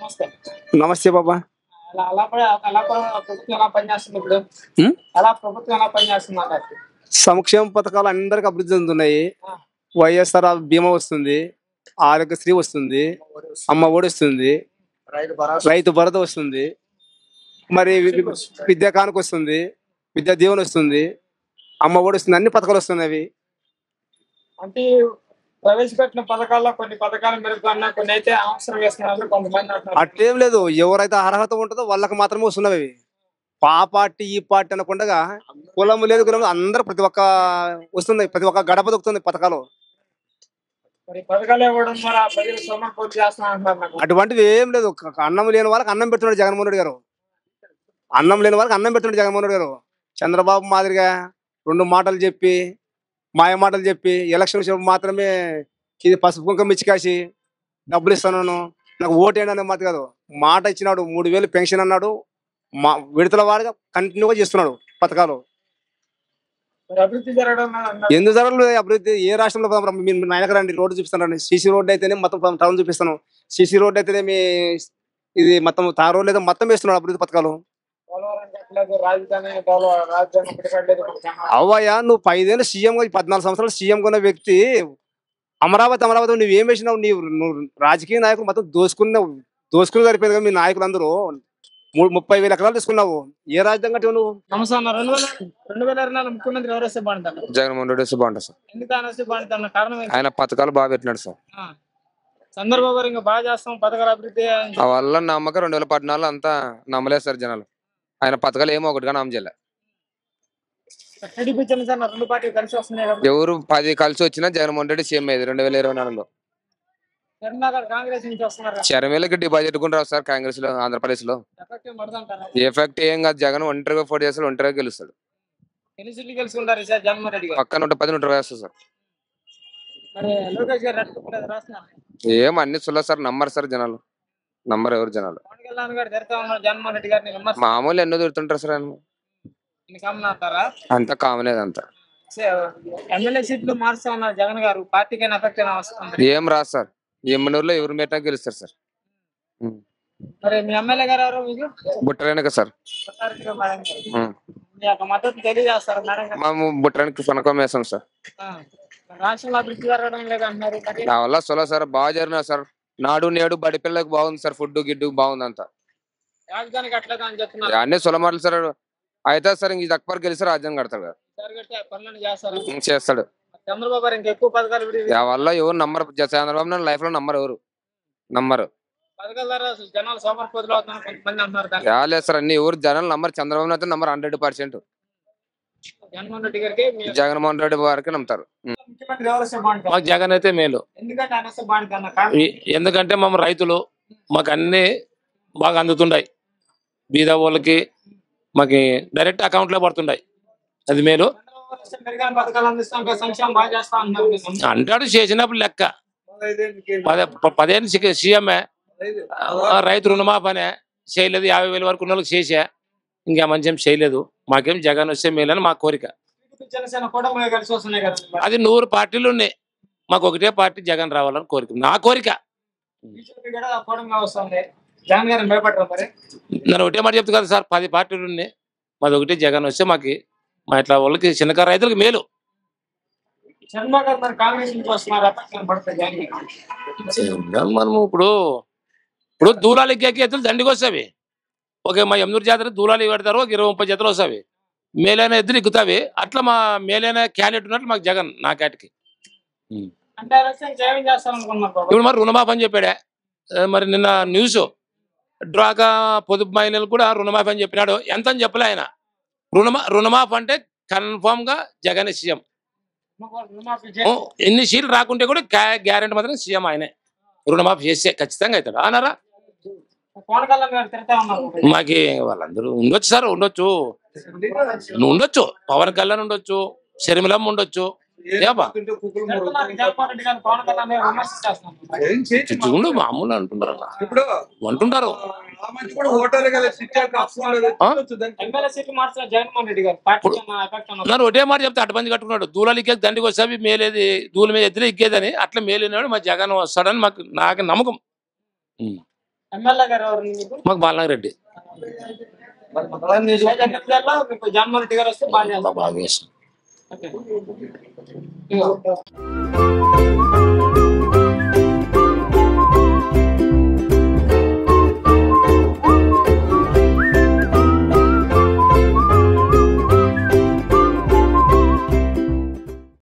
నమస్తే నమస్తే బాబా అలా అలా ప- అలా ప- ప్రభుత్వం ఎలా పనిచేస్తుంది ఇప్పుడు ఉం? ఎలా ప్రభుత్వం ఎలా పనిచేస్తుంది అన్నారు సంక్షేమ పథకాలు అందరికి అభివృద్ధి చెందుతున్నాయి ఆ. వైఎస్ఆర్ బీమా వస్తుంది ఆరోగ్యశ్రీ వస్తుంది అమ్మ ఒడి వస్తుంది రైతు భరోసా వస్తుంది మరి వి- వి- విద్యా కానుక వస్తుంది విద్యా దీవెన వస్తుంది అమ్మ ఒడి వస్తుంది అన్ని పథకాలు వస్తున్నాయి అంటే ప్రవేశపెట్టిన పథకాల్లో కొన్ని పథకాలు మెరుగుతున్నా కొన్ని అయితే అవసరం వేస్తున్నారు కొంతమంది అంటున్నారు అట్టేం లేదు ఎవరైతే అర్హత ఉంటుందో వాళ్ళకి మాత్రమే వస్తున్నవి అవి. ఆ పార్టీ ఈ పార్టీ అనకుండా కులం లేదు కులం లేదు, అందరూ ప్రతి ఒక్క వస్తుంది ప్రతి ఒక్క గడప దొక్కుతుంది పథకాలు మరి పథకాలు ఇవ్వడం ద్వారా ప్రజలు సొమ్మ పూర్తి చేస్తున్నారు అంటున్నారు నాకు అటువంటివి ఏం లేదు క- అన్నం లేని వాళ్ళకి అన్నం పెడుతున్నాడు జగన్మోహన్ రెడ్డి గారు అన్నం లేని వాళ్ళకి అన్నం పెడుతున్నాడు జగన్మోహన్ రెడ్డి గారు చంద్రబాబు మాదిరిగా రెండు మాటలు చెప్పి మాయ మాటలు చెప్పి ఎలక్షన్ వచ్చేప్పుడు మాత్రమే ఇది పసుపు కుంకం ఇచ్చి కాసి డబ్బులు ఇస్తాను నాకు ఓటేయండి అనే మాట కాదు మాట ఇచ్చినాడు మూడు వేలు పెన్షన్ అన్నాడు మా విడతల వారిగా కంటిన్యూగా చేస్తున్నాడు పథకాలు మరి అభివృద్ధి జరగడం లేదు అన్నారు. ఎందుకు జరగలేదు అభివృద్ధి ఏ రాష్ట్రంలో పోదాం రా? మీరు నాయనకు రండి రోడ్డు చూపిస్తాను సీసీ రోడ్డు అయితేనే మొత్తం టౌన్ చూపిస్తాను సీసీ రోడ్డు అయితేనే మీ ఇది మొత్తం తార్ రోడ్లు అయితే మొత్తం వేస్తున్నాడు అభివృద్ధి పథకాలు పోలవరం కట్టలేదు రాజధాని పోలవరం రాజధాని ఒకటి కట్టలేదు మనకు అన్నారు. అవ్వయ్యా నువ్వు పైదేళ్ళు సీఎం గా పద్నాలుగు సంవత్సరాలు సీఎం ఉన్న వ్యక్తి అమరావతి అమరావతి నువ్వు ఏం వేసినావు నీవు నువ్వు రాజకీయ నాయకులు మొత్తం దోసుకున్నావు దోసుకుని సరిపోయింది కదా మీ నాయకులు అందరూ మూడు ముప్పై వేల ఎకరాలు తీసుకున్నావు ఏ రాజధాని కట్టావు నువ్వు నమస్తే అన్న రెండు వేల రెండు వేల ఇరవై నాలుగు ముఖ్యమంత్రి ఎవరు వస్తే బాగుంటారు జగన్మోహన్ రెడ్డి వస్తే బాగుంటుంది సార్ ఎందుకు ఆయన వస్తే బాగుంటారు కారణం ఏంటి? ఆయన పథకాలు బాగా పెట్టినాడు సార్ ఆ. చంద్రబాబు గారు ఇంకా బాగా చేస్తాం పథకాల అభివృద్ధి అని ఆ వల్ల నమ్మకం రెండు వేల పద్నాలుగు అంతా నమ్మలేదు సార్ జనాలు ఆయన పథకాలు ఏమో ఒకటిగా నమ్మ చేయలే చెప్పి టీడీపీ జనసేన రెండు పార్టీలు కలిసి వస్తున్నాయి కదా ఎవరు పది కలిసి వచ్చినా జగన్మోహన్ రెడ్డి సీఎం అయ్యేది రెండు వేల ఇరవై నాలుగులో చంద్రబాబు గారు కాంగ్రెస్ నుంచి వస్తున్నారు కదా. చరమేలకి డిపాజిట్ కూడా రావు సార్ కాంగ్రెస్ లో ఆంధ్రప్రదేశ్ లో ఎఫెక్టివ్ పడుతుంటారా ఎఫెక్ట్ ఏం కాదు జగన్ ఒంటరిగా పోటీ చేస్తాడు ఒంటరిగా గెలుస్తాడు ఎన్ని సీట్లు గెలుచుకుంటారు ఈసారి జగన్మోహన్ రెడ్డి గారు పక్క నూట పది నూట ఇరవై వస్తుంది సార్ మరి లోకేష్ గారు రెట్టుకుంటారు రాస్తున్నారు ఏం అన్ని సుల్ల సార్ నమ్మరు సార్ జనాలు నమ్మరు ఎవరు జనాలు పవన్ కళ్యాణ్ గారు తిడతా ఉన్నారు జగన్మోహన్ రెడ్డి గారిని విమర్శ మామూలు ఎన్నో తిడుతుంటారు సార్ ఆయన కామన్ అంటారా అంతా కామన్ అంతా ఎమ్మెల్యే సీట్లు మారుస్తా ఉన్నారు జగన్ గారు పార్టీకైనా ఎఫెక్ట్ అయినా వస్తుంది ఏం రాదు సార్ ఎమ్మనూరులో ఎవరు మేటా గెలుస్తారు సార్ ఉం. మరి మీ ఎమ్మెల్యే గారు ఎవరు మీకు బుట్టరేనక సార్ కొట్టారెడ్డి గారు మేడం గారు. ఉం. మీ యొక్క మద్దతు తెలియజేస్తారు మేడం గారు మేము బుట్టరానికి పనకం వేసాం సార్ ఆ. మరి రాష్ట్రంలో అభివృద్ధి జరగడం లేదంటున్నారు మరి నా వల్ల సొల సార్ బాగా జరిగినా సార్ నాడు నేడు బడి పిల్లలకు బాగుంది సార్ ఫుడ్ గిడ్డు బాగుంది అంతా రాజధానికి అట్లేదు అని చెప్తున్నారు అన్ని సొల మాటలు సార్ అయితే సార్ ఇంక తక్కువ గెలిచి రాజ్యం కడతాడు కదా జరగట్టే పనులను చేస్తారు ఇంక చేస్తాడు చంద్రబాబు గారు ఇంకా ఎక్కువ పథకాలు విడి- ఆ వల్ల ఎవరు నమ్మరు జ- చంద్రబాబు నాయుడు లైఫ్ లో నమ్మరు ఎవరు నమ్మరు పథకాల ద్వారా అసలు జనాలు సోమర్పోతులు అవుతున్నారు కొంతమంది అంటున్నారు దాన్ని యా లేదు సార్ అన్ని ఎవరు జనాలు నమ్మరు చంద్రబాబు నాయుడు నమ్మరు హండ్రెడ్ పర్సెంట్ జగన్మోహన్ రెడ్డి గారికి మీ జగన్మోహన్ రెడ్డి వారికి నమ్ముతారు ఉం. ముఖ్యమంత్రి ఎవరు వస్తే బాగుంటారు మాకు జగన్ అయితే మేలు ఎందుకంటే ఆయన వస్తే బాగుంటుంది అన్న కారణం ఈ- ఎందుకంటే మేము రైతులు మాకు అన్ని బాగా అందుతుండాయి బీద వాళ్ళకి మాకు డైరెక్ట్ అకౌంట్లో పడుతుండాయి అది మేలు చంద్రబాబు గారు వస్తే మెరుగైన పథకాలు అందిస్తాం ఇంకా సంక్షేమం బాగా చేస్తా అంటున్నారు మీరు నమ్ముతారా? అంటాడు చేసినప్పుడు లెక్క పదే ప- పదేళ్ళు సి- సీఎంఏ ఆ, రైతు రుణమాపనే చేయలేదు యాభై వేల వరకు ఉన్న వాళ్ళకి చేసా ఇంకా మంచి ఏం చేయలేదు మాకేం జగన్ వస్తే మేలని మా కోరిక టీడీపీ జనసేన కూడా మనకి కలిసి వస్తున్నాయి కదా అది నూరు పార్టీలు ఉన్నాయి మాకు ఒకటే పార్టీ జగన్ రావాలని కోరిక నా కోరిక బీజేపీ కూడా కూడంగా వస్తుంది జగన్ గారిని భయపడరు మరి నన్ను ఒకటే మాట చెప్తా కదా సార్ పది పార్టీలు ఉన్నాయి మాది ఒకటే జగన్ వస్తే మాకు మా ఇట్లా వాళ్ళకి చిన్నకారు రైతులకు మేలు చంద్రబాబు గారు మరి కాంగ్రెస్ నుంచి వస్తున్నారు అప్పట్లో పడుతుంది జగన్ గారికి. మనము ఇప్పుడు ఇప్పుడు దూరాలు ఎక్కి ఎత్తులు దండికి వస్తావి ఒక మా ఎమ్నూరు జాతర దూరాలు పెడతారు ఒక ఇరవై ముప్పై జతలు వస్తావి మేలైన ఎద్దులు ఎక్కుతావి అట్లా మా మేలైన క్యాండిడేట్ ఉన్నట్లు మాకు జగన్ నా కేటకి అంటే ఆయన వస్తే ఇంకా ఏమేం చేస్తారనుకున్నారు బాబు ఇప్పుడు మరి రుణమాఫీ అని చెప్పాడే ఆ, మరి నిన్న న్యూస్ డ్రాకా పొదుపు మహిళలు కూడా రుణమాఫీ అని చెప్పినాడు ఎంత అని చెప్పలే ఆయన రుణమా రుణమాఫీ అంటే కన్ఫామ్ గా జగన్ సీఎం రుణమాఫీ ఓ, ఎన్ని సీట్లు రాకుంటే కూడా గ్యారెంటీ మాత్రం సీఎం ఆయనే రుణమాఫీ చేస్తే ఖచ్చితంగా అవుతాడు అన్నారా పవన్ కళ్యాణ్ గారు తిడతా ఉన్నారు మాకి వాళ్ళందరూ ఉండొచ్చు సార్ ఉండొచ్చు నువ్వు ఉండొచ్చు పవన్ కళ్యాణ్ ఉండొచ్చు షర్మిలమ్మ ఉండొచ్చు ఏపా తిడుతున్నారు జగన్మోహన్ రెడ్డి గారు పవన్ కళ్యాణ్ గారు విమర్శ చేస్తున్నారు చిచ్చుకుండు మామూలు అంటుంటారు అలా. ఇప్పుడు అంటుంటారు ఆ మనిషి కూడా ఓటర్ కదా సిట్టాక అప్పుడు ఆ? ఎమ్మెల్యే సీట్లు మార్చిన జగన్మోహన్ రెడ్డి గారు పార్టీ ఎఫెక్ట్ అన్నారు నన్ను ఒకటే మాట చెప్తే అడ్డబంది కట్టుకున్నాడు దూలాలు ఇక్కేది దండికి వస్తావి మేలేది దూల మీద ఎద్దులు ఇక్కేదని అట్లా మేలినాడు మా జగన్ వస్తాడని మాకు నాకు నమ్మకం ఉం. ఎమ్మెల్యే గారు ఎవరు మీకు మాకు బాలనాగిరెడ్డి ఐదు ఎనిమిదేళ్ళలో మీకు జగన్మోహన్ రెడ్డి గారు వస్తే బాగా చేస్తారు బాగా చేస్తాం ఓకే.